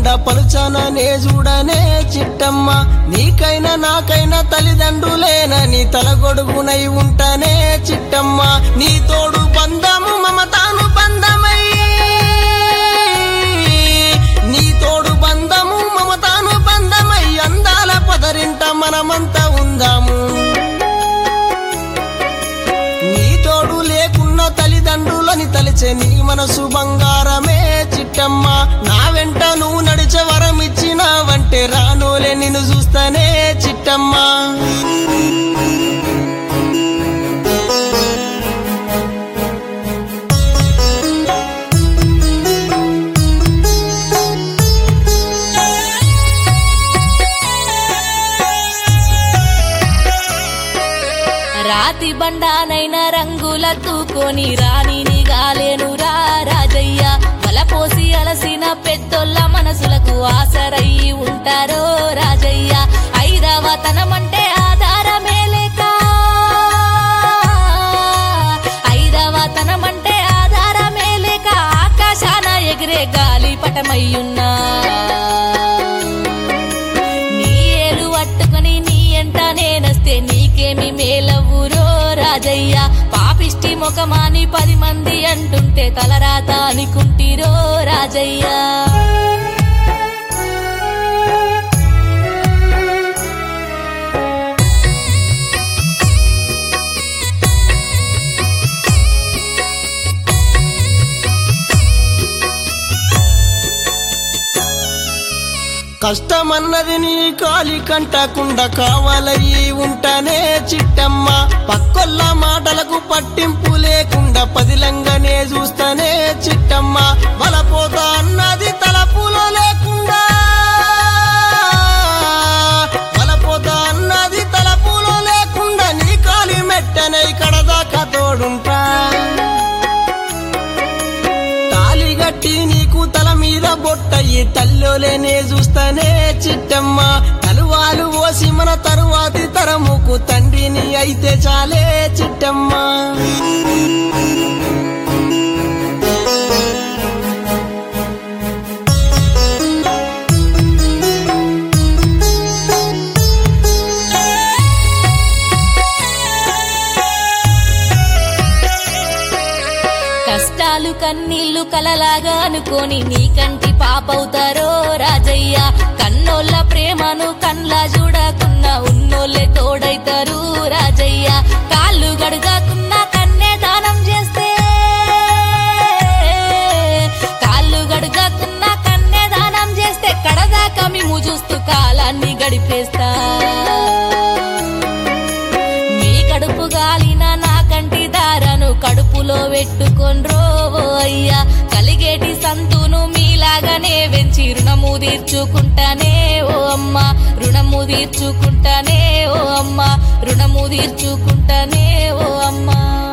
పలుచననే చూడనే చిట్టమ్మ నీకైనా నాకైనా తల్లిదండ్రులేనని తలగొడుగునై ఉంటనే చిట్టమ్మ నీ తోడు బంధము మమతాను బంధమై నీ తోడు బంధము మమతాను బంధమై అందాల పదరింట మనమంతా ఉందాము నీ తోడు లేకున్న తల్లిదండ్రులని తలిచే నీ మనసు బంగారమే చిట్టమ్మ నా వెంట నువ్వు నడిచే వరం ఇచ్చినావంటే రానోలే నిన్ను చూస్తానే చిట్టమ్మ రాతి బండానైన రంగుల తూకొని రాణిని గాలేను రా రాజయ్య వలపోసి అలసిన పెద్దోళ్ళ మనసులకు ఆసరయ్యి ఉంటారో రాజయ్య ఐరావతనమంటే ఆధారమే లేక ఐరావతనమంటే ఆధారమే లేక ఆకాశాన ఎగిరే గాలి పటమయ్యున్నా నీ ఏలు పట్టుకుని నీ ఎంట నేనొస్తే నీకేమి మేలవురో రాజయ్య పాపిష్టి ముఖమాని పది మంది అంటుంటే తలరాత అనుకుంటిరో రాజయ్య కష్టమన్నది నీ కాలి కంటకుండా కావాలయ్యి ఉంటానే చిట్టమ్మ పక్కొల్ల మాటలకు పట్టింపు లేకుండా పదిలంగానే చూస్తానే చిట్టమ్మ బలపోతా అన్నది తలపులో లేకుండా బలపోతా అన్నది తలపులో లేకుండా నీ కాలి మెట్టనే కడదాకా తోడుంటా తాలి గట్టి నీకు తల మీద బొట్టయి తల్లోలేనే చూస్తానే చిట్టమ్మ తలువాలు పోసి మన తరువాతి తరముకు తండ్రిని అయితే చాలే చిట్టమ్మ కష్టాలు కన్నీళ్లు కలలాగా అనుకొని నీ కంటి పాపవుతారో రాజయ్య కన్నోళ్ళ ప్రేమను కన్లా చూడకున్నా ఉన్నోళ్ళే తోడైతారు రాజయ్య కాళ్ళు గడుగాకున్నా కన్నే దానం చేస్తే కాళ్ళు గడుగాకున్నా కన్నే దానం చేస్తే కడదాకా మేము చూస్తూ కాలాన్ని గడిపేస్తా మీ కడుపు గాలిన నా కంటి దారను కడుపులో పెట్టుకొన్రో ఓ అయ్యా కలిగేటి సంతును మీలాగానే వెంచి రుణము తీర్చుకుంటానే ఓ అమ్మ రుణము తీర్చుకుంటానే ఓ అమ్మ రుణము తీర్చుకుంటానే ఓ అమ్మ